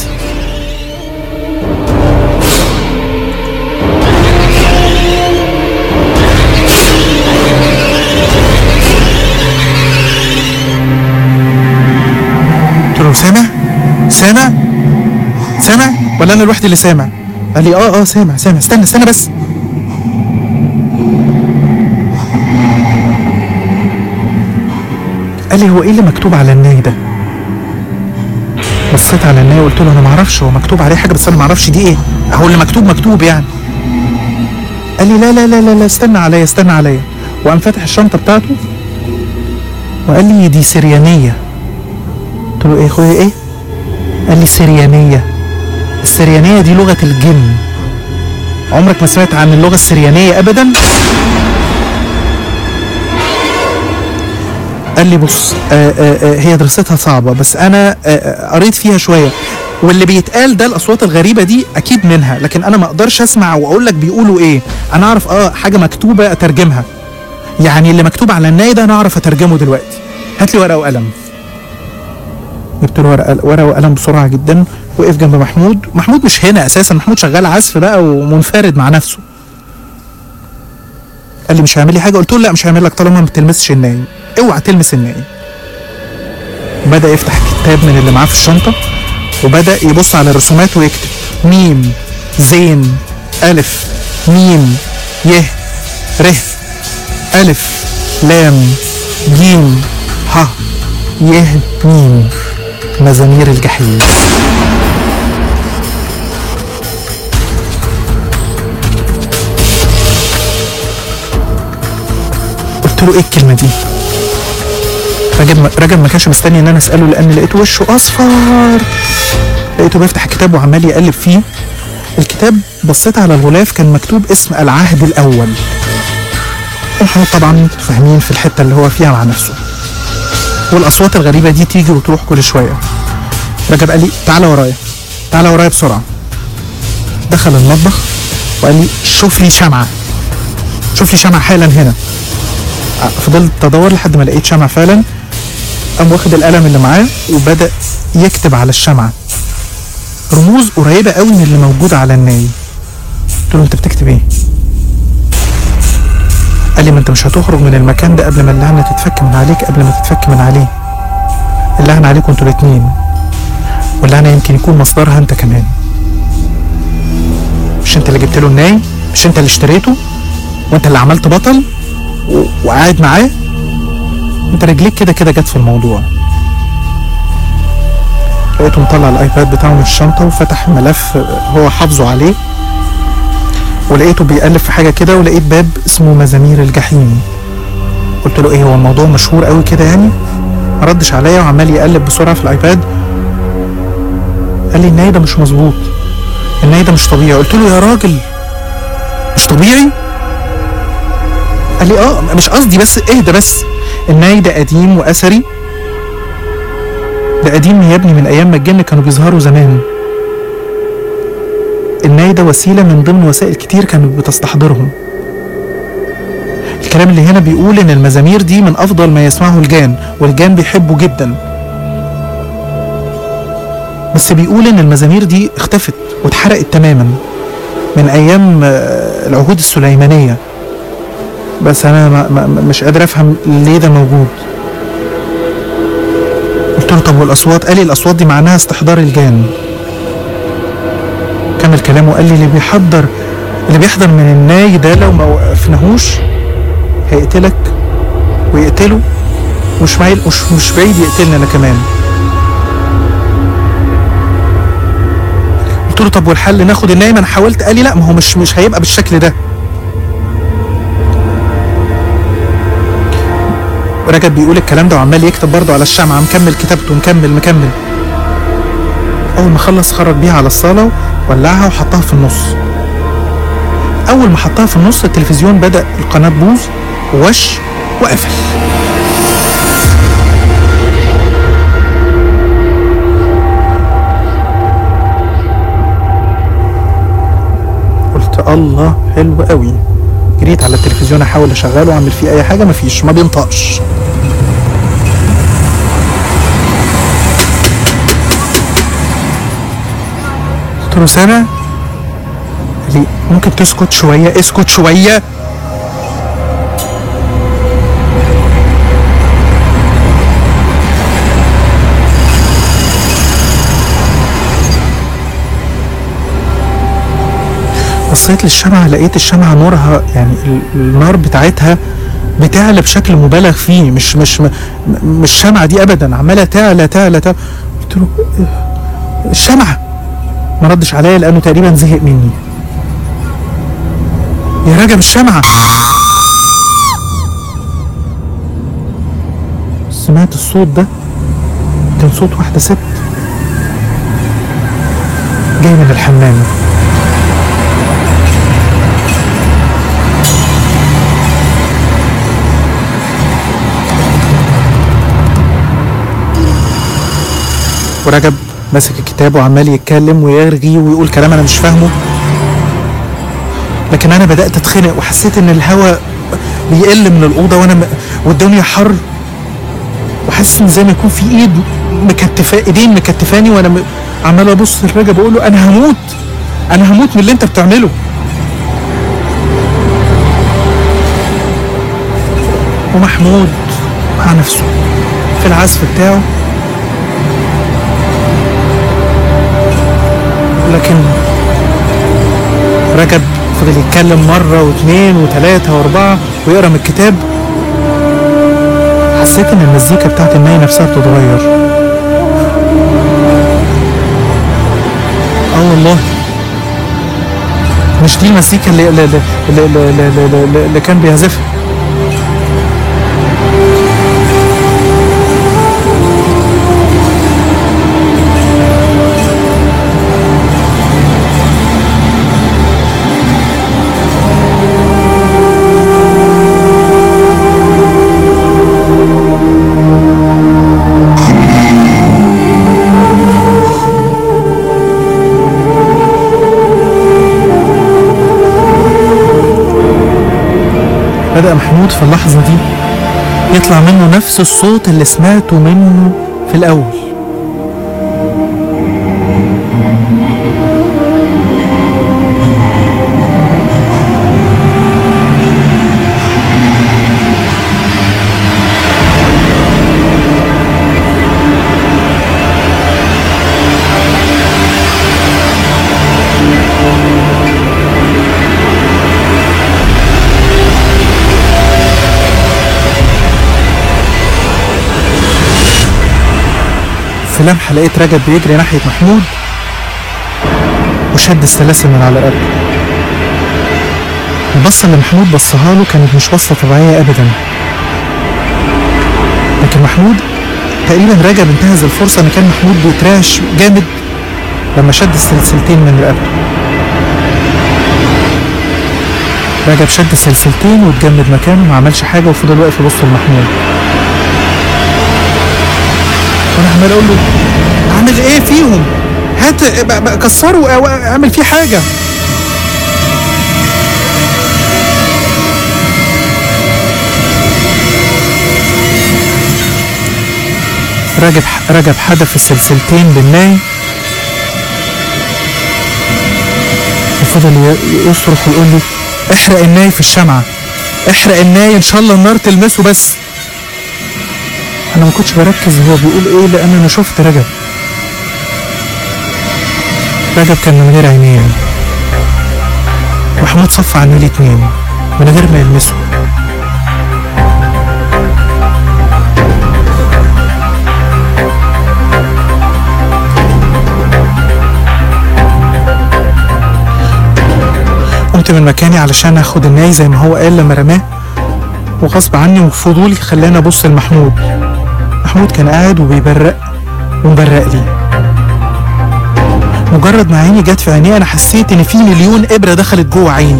قلت له سامع سامع سامع ولا انا لوحدي اللي سامع قال لي اه اه سامع سامع استنى استنى بس قال لي هو ايه اللي مكتوب على الناي ده بصيت على الناي وقلت له انا ما اعرفش هو مكتوب عليه حاجه بس انا ما اعرفش دي ايه هو اللي مكتوب مكتوب يعني قال لي لا لا لا لا, لا استنى عليا استنى عليا وقام فاتح الشنطه بتاعته وقال لي دي سريانيه قلت له ايه يا اخويا ايه قال لي سريانيه السريانيه دي لغه الجن عمرك ما سمعت عن اللغه السريانيه ابدا قال لي بص آآ آآ هي دراستها صعبه بس انا آآ قريت فيها شويه واللي بيتقال ده الاصوات الغريبه دي اكيد منها لكن انا ما اقدرش اسمع واقول لك بيقولوا ايه انا اعرف اه حاجه مكتوبه اترجمها يعني اللي مكتوب على الناي ده انا اعرف اترجمه دلوقتي هات لي ورقه وقلم جبت له ورقه ورقه وقلم بسرعه جدا وقف جنب محمود محمود مش هنا اساسا محمود شغال عزف بقى ومنفرد مع نفسه قال لي مش هيعمل لي حاجه قلت له لا مش هيعمل لك طالما ما بتلمسش الناي اوعى تلمس الناي بدا يفتح كتاب من اللي معاه في الشنطه وبدا يبص على الرسومات ويكتب ميم زين الف ميم يه ر الف لام جيم ح يه ميم مزامير الجحيم قلت له ايه الكلمه دي رجب رجب ما كانش مستني ان انا اساله لان لقيته وشه اصفر لقيته بيفتح الكتاب وعمال يقلب فيه الكتاب بصيت على الغلاف كان مكتوب اسم العهد الاول محمود طبعا فاهمين في الحته اللي هو فيها مع نفسه والاصوات الغريبه دي تيجي وتروح كل شويه رجب قال لي تعالى ورايا تعالى ورايا بسرعه دخل المطبخ وقال لي شوف لي شمعه شوف لي شمعه حالا هنا فضلت ادور لحد ما لقيت شمعة فعلا قام واخد القلم اللي معاه وبدا يكتب على الشمعة رموز قريبة قوي من اللي موجودة على الناي قلت له انت بتكتب ايه قال لي ما انت مش هتخرج من المكان ده قبل ما اللعنة تتفك من عليك قبل ما تتفك من عليه اللعنة عليكم انتوا الاتنين واللعنة يمكن يكون مصدرها انت كمان مش انت اللي جبت له الناي مش انت اللي اشتريته وانت اللي عملت بطل و- وقاعد معاه انت رجليك كده كده جت في الموضوع لقيته مطلع الايباد بتاعه من الشنطه وفتح ملف هو حافظه عليه ولقيته بيألف في حاجه كده ولقيت باب اسمه مزامير الجحيم قلت له ايه هو الموضوع مشهور قوي كده يعني ما ردش عليا وعمال يقلب بسرعه في الايباد قال لي الناي ده مش مظبوط الناي ده مش طبيعي قلت له يا راجل مش طبيعي قال لي اه مش قصدي بس اهدى بس الناي ده قديم واثري ده قديم يا ابني من ايام ما الجن كانوا بيظهروا زمان الناي ده وسيله من ضمن وسائل كتير كانت بتستحضرهم الكلام اللي هنا بيقول ان المزامير دي من افضل ما يسمعه الجان والجان بيحبوا جدا بس بيقول ان المزامير دي اختفت واتحرقت تماما من ايام آه، العهود السليمانيه بس انا ما ما مش قادر افهم ليه ده موجود قلت له طب والاصوات قال لي الاصوات دي معناها استحضار الجان كمل كلامه قال لي اللي بيحضر اللي بيحضر من الناي ده لو ما وقفناهوش هيقتلك ويقتله مش معي مش مش بعيد يقتلنا انا كمان قلت له طب والحل ناخد النايم انا حاولت قال لي لا ما هو مش مش هيبقى بالشكل ده رجب بيقول الكلام ده وعمال يكتب برضه على الشمعة مكمل كتابته مكمل مكمل أول ما خلص خرج بيها على الصالة ولعها وحطها في النص أول ما حطها في النص التلفزيون بدأ القناة تبوظ ووش وقفل قلت الله حلو قوي جريت على التلفزيون احاول اشغله واعمل فيه اي حاجه مفيش ما بينطقش قلت له سامع قال لي ممكن تسكت شويه اسكت شويه بصيت للشمعة لقيت الشمعة نورها يعني ال- النار بتاعتها بتعلى بشكل مبالغ فيه مش مش م- مش الشمعة دي أبدا عمالة تعلى تعلى تعلى قلت له "إيه؟ الشمعة ما ردش عليا لأنه تقريبا زهق مني يا رجب الشمعة سمعت الصوت ده كان صوت واحدة ست جاي من الحمام ورجب ماسك الكتاب وعمال يتكلم ويرغي ويقول كلام انا مش فاهمه لكن انا بدات اتخنق وحسيت ان الهواء بيقل من الاوضه وانا م... والدنيا حر وحاسس ان زي ما يكون في ايد مكتفه ايدين مكتفاني وانا م... عمال ابص لرجب اقول له انا هموت انا هموت من اللي انت بتعمله ومحمود مع نفسه في العزف بتاعه لكن رجب فضل يتكلم مرة واثنين وثلاثة وأربعة ويقرا من الكتاب حسيت إن المزيكا بتاعت الناي نفسها بتتغير اه والله مش دي المزيكا اللي اللي, اللي, اللي, اللي, اللي, اللي, اللي كان بيعزفها بدأ محمود في اللحظة دي يطلع منه نفس الصوت اللي سمعته منه في الأول في لمحة لقيت رجب بيجري ناحية محمود وشد السلاسل من على رقبته البصة اللي محمود بصها له كانت مش بصة طبيعية أبدا لكن محمود تقريبا رجب انتهز الفرصة إن كان محمود بيترعش جامد لما شد السلسلتين من رقبته رجب شد سلسلتين واتجمد مكانه ما عملش حاجة وفضل واقف يبص لمحمود وانا عمال اقول له اعمل ايه فيهم هات ب- ب- كسره او اعمل فيه حاجه رجب رجب حدف السلسلتين بالناي وفضل ي- يصرخ ويقول لي احرق الناي في الشمعه احرق الناي ان شاء الله النار تلمسه بس انا ما كنتش بركز هو بيقول ايه لان انا شفت رجب رجب كان من غير عينين محمود صف عني الاتنين من غير ما يلمسه قمت من مكاني علشان اخد الناي زي ما هو قال لما رماه وغصب عني وفضولي خلاني ابص لمحمود محمود كان قاعد وبيبرق ومبرق لي مجرد ما عيني جت في عينيه انا حسيت ان في مليون ابره دخلت جوه عيني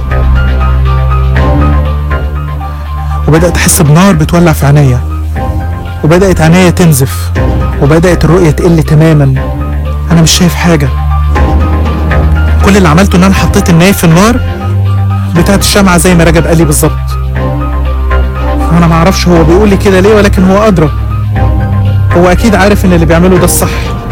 وبدات احس بنار بتولع في عينيا وبدات عينيا تنزف وبدات الرؤيه تقل تماما انا مش شايف حاجه كل اللي عملته ان انا حطيت الناي في النار بتاعت الشمعة زي ما رجب قال لي بالظبط انا ما اعرفش هو بيقول لي كده ليه ولكن هو ادرى هو اكيد عارف ان اللي بيعمله ده الصح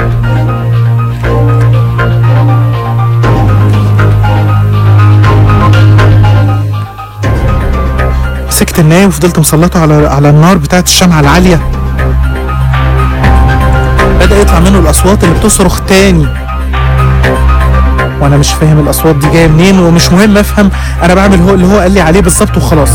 مسكت الناي وفضلت مسلطه على على النار بتاعت الشمعة العالية بدأ يطلع منه الأصوات اللي بتصرخ تاني وانا مش فاهم الاصوات دي جايه منين ومش مهم افهم انا بعمل هو اللي هو قال لي عليه بالظبط وخلاص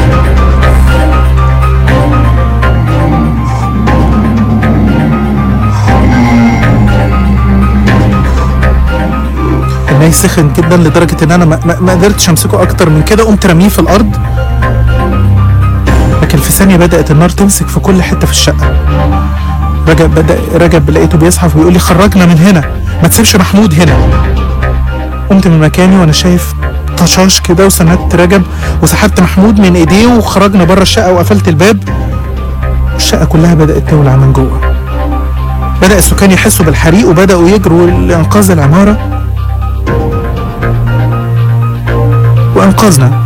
الناي سخن جدا لدرجه ان انا ما, ما, ما قدرتش امسكه اكتر من كده قمت رميه في الارض لكن في ثانيه بدات النار تمسك في كل حته في الشقه رجب بدا رجب لقيته بيزحف ويقول لي خرجنا من هنا ما تسيبش محمود هنا قمت من مكاني وانا شايف طشاش كده وسندت رجب وسحبت محمود من ايديه وخرجنا بره الشقه وقفلت الباب الشقه كلها بدات تولع من جوه بدا السكان يحسوا بالحريق وبداوا يجروا لانقاذ العماره وانقذنا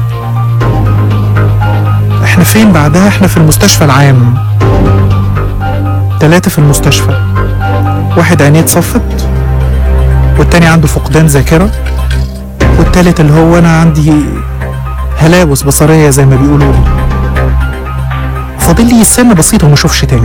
احنا فين بعدها احنا في المستشفى العام ثلاثة في المستشفى واحد عينيه اتصفت والتاني عنده فقدان ذاكرة والتالت اللي هو أنا عندي هلاوس بصرية زي ما بيقولوا لي فاضل لي سنة بسيطة وما اشوفش تاني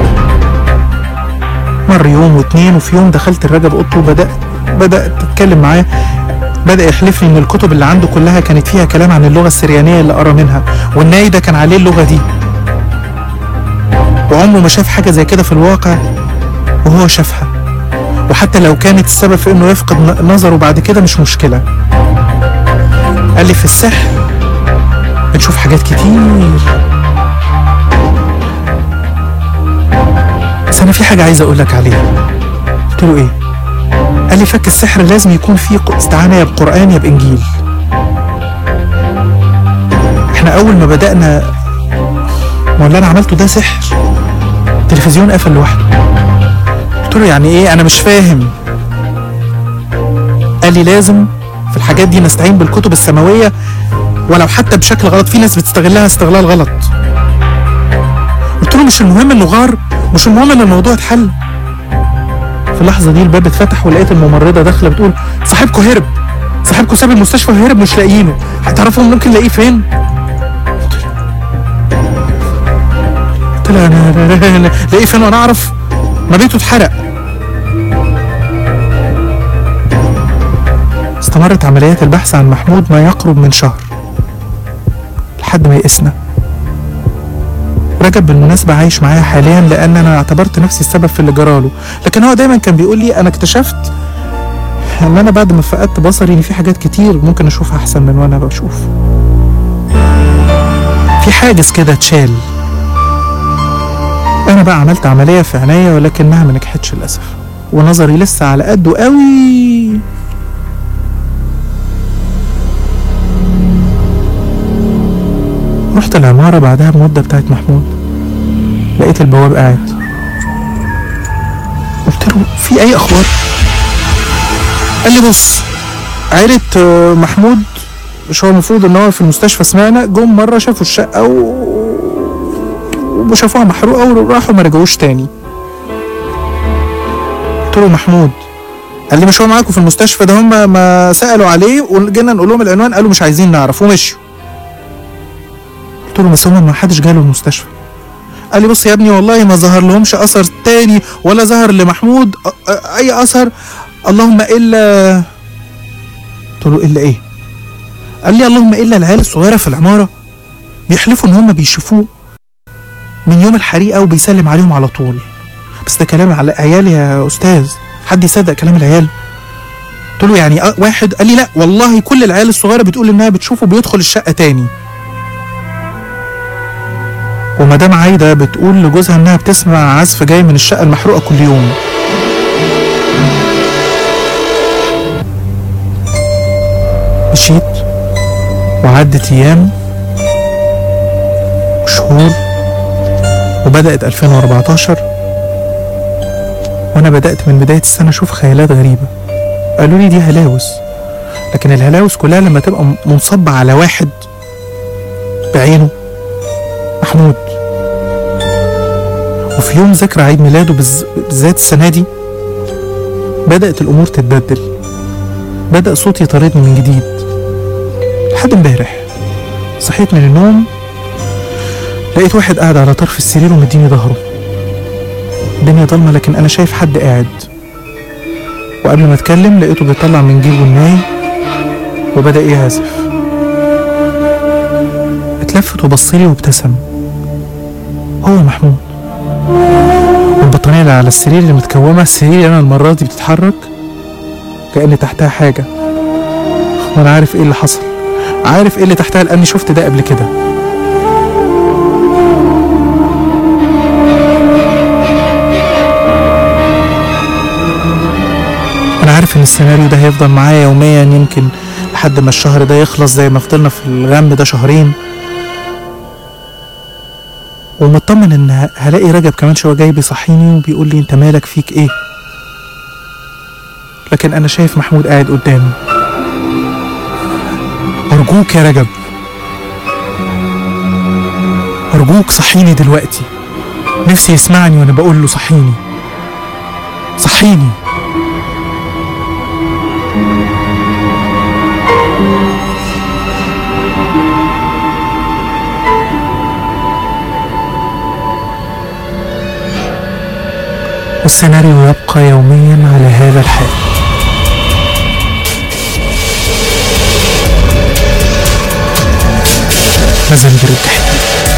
مر يوم واتنين وفي يوم دخلت الرجب اوضته وبدأت بدأت اتكلم معاه بدأ يحلف لي ان الكتب اللي عنده كلها كانت فيها كلام عن اللغة السريانية اللي قرا منها والناي ده كان عليه اللغة دي وعمره ما شاف حاجة زي كده في الواقع وهو شافها وحتى لو كانت السبب في انه يفقد ن- نظره بعد كده مش مشكلة قال لي في السحر بنشوف حاجات كتير بس انا في حاجة عايز اقول لك عليها قلت له ايه قال لي فك السحر لازم يكون فيه ق- استعانة يا بقرآن يا بإنجيل احنا اول ما بدأنا ما اللي انا عملته ده سحر التلفزيون قفل لوحده قلت له يعني ايه انا مش فاهم قال لي لازم في الحاجات دي نستعين بالكتب السماوية ولو حتى بشكل غلط في ناس بتستغلها استغلال غلط قلت له مش المهم انه غار مش المهم ان الموضوع اتحل في اللحظة دي الباب اتفتح ولقيت الممرضة داخلة بتقول صاحبكم هرب صاحبكم ساب المستشفى وهرب مش لاقيينه هتعرفوا ممكن نلاقيه فين؟ قلت لها انا لاقيه فين وانا اعرف ما بيته اتحرق استمرت عمليات البحث عن محمود ما يقرب من شهر لحد ما يئسنا رجب بالمناسبة عايش معايا حاليا لأن أنا اعتبرت نفسي السبب في اللي جراله لكن هو دايما كان بيقول لي أنا اكتشفت إن أنا بعد ما فقدت بصري إن في حاجات كتير ممكن أشوفها أحسن من وأنا بشوف في حاجز كده اتشال أنا بقى عملت عملية في عينيا ولكنها ما نجحتش للأسف ونظري لسه على قده قوي رحت العمارة بعدها بمدة بتاعت محمود لقيت البواب قاعد قلت له في أي أخبار؟ قال لي بص عيلة آه، محمود مش هو المفروض ان هو في المستشفى سمعنا جم مرة شافوا الشقة و... وشافوها محروقة وراحوا ما رجعوش تاني قلت له محمود قال لي مش هو معاكم في المستشفى ده هم ما سألوا عليه وجينا نقول لهم العنوان قالوا مش عايزين نعرف ومشوا قلت له بس هم ما حدش جاله المستشفى قال لي بص يا ابني والله ما ظهر لهمش اثر تاني ولا ظهر لمحمود أ- أ- اي اثر اللهم الا قلت له الا ايه قال لي اللهم الا العيال الصغيره في العماره بيحلفوا ان هم بيشوفوه من يوم الحريقه وبيسلم عليهم على طول بس ده كلام على عيال يا استاذ حد يصدق كلام العيال قلت له يعني أه واحد قال لي لا والله كل العيال الصغيره بتقول انها بتشوفه بيدخل الشقه تاني ومدام عايده بتقول لجوزها انها بتسمع عزف جاي من الشقه المحروقه كل يوم مشيت وعدت ايام وشهور وبدات 2014 وانا بدات من بدايه السنه اشوف خيالات غريبه قالوا لي دي هلاوس لكن الهلاوس كلها لما تبقى منصبة على واحد بعينه محمود وفي يوم ذكرى عيد ميلاده بالز- بالذات السنة دي بدأت الأمور تتبدل بدأ صوتي يطاردني من جديد لحد امبارح صحيت من النوم لقيت واحد قاعد على طرف السرير ومديني ظهره الدنيا ضلمة لكن أنا شايف حد قاعد وقبل ما اتكلم لقيته بيطلع من جيبه الناي وبدأ يعزف اتلفت وبصلي وابتسم هو محمود والبطانية اللي على السرير اللي متكومة السرير أنا المرة دي بتتحرك كأن تحتها حاجة وأنا عارف إيه اللي حصل عارف إيه اللي تحتها لأني شفت ده قبل كده أنا عارف إن السيناريو ده هيفضل معايا يوميا يمكن لحد ما الشهر ده يخلص زي ما فضلنا في الغم ده شهرين ومطمن ان ه- هلاقي رجب كمان شويه جاي بيصحيني وبيقول لي انت مالك فيك ايه لكن انا شايف محمود قاعد قدامي ارجوك يا رجب ارجوك صحيني دلوقتي نفسي يسمعني وانا بقول له صحيني صحيني والسيناريو يبقى يوميا على هذا الحال مازال التحديد